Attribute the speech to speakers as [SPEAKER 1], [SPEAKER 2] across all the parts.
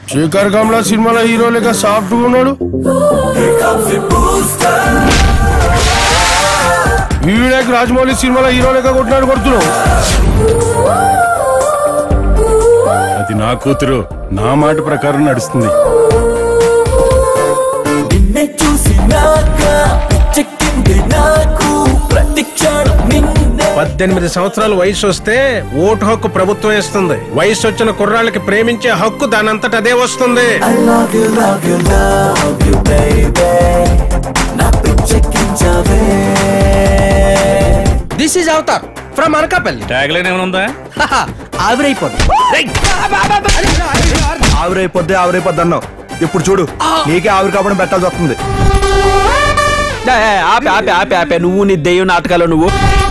[SPEAKER 1] శేఖర్ కమలా సినిమాలో హీరో లేక సాఫ్ట్ ఉన్నాడు వినాయక్ రాజమౌళి సినిమాలో హీరో లేక కొట్టినాడు కొడుతున్నావు
[SPEAKER 2] అది నా కూతురు నా మాట ప్రకారం నడుస్తుంది
[SPEAKER 3] నిన్నే చూసినాక చెక్కింది నాకు ప్రతి క్షణం నిన్నే
[SPEAKER 4] పద్దెనిమిది సంవత్సరాల వయసు వస్తే ఓటు హక్కు ప్రభుత్వం ఇస్తుంది వయసు వచ్చిన కుర్రాళ్ళకి ప్రేమించే హక్కు దానంతట అదే వస్తుంది
[SPEAKER 3] I love you, love you, love you, baby. నా పిచ్చెక్కించవే
[SPEAKER 5] this is avatar from Anakapalli
[SPEAKER 6] tag line ఏమైనా ఉందా
[SPEAKER 5] ఆవిరైపోద్ది
[SPEAKER 7] ఆవిరైపోద్ది ఆవిరైపోద్ది అన్నావు ఇప్పుడు చూడు నీకే ఆవిరి కాపడం పెట్టాల్సి వస్తుంది
[SPEAKER 8] ఏ, ఏ, ఆపే ఆపే ఆపే ఆపే నువ్వు నీ దెయ్యం నాటకాలు నువ్వు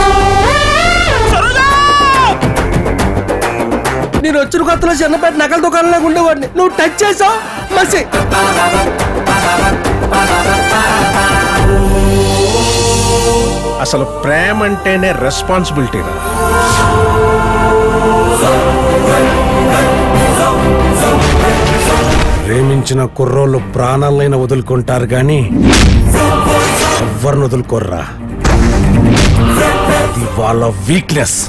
[SPEAKER 5] నేను వచ్చిన కొత్తలో చిన్నపేట నగల దుకాణంలో ఉండేవాడిని నువ్వు టచ్ చేసావు మసి
[SPEAKER 4] అసలు ప్రేమ అంటేనే రెస్పాన్సిబిలిటీ రా
[SPEAKER 1] ప్రేమించిన కుర్రోళ్ళు ప్రాణాలైనా వదులుకుంటారు గాని ఎవరిని వదులుకోర్రా అది వాళ్ళ వీక్నెస్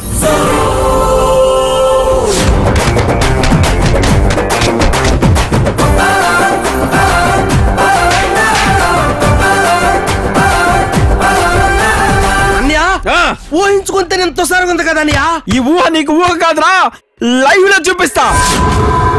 [SPEAKER 5] అన్యా ఊహించుకుంటే ఎంతో సార్ ఉంది కదా అన్యా
[SPEAKER 8] ఈ ఊహ నీకు ఊహ కాదురా లైవ్ లో చూపిస్తా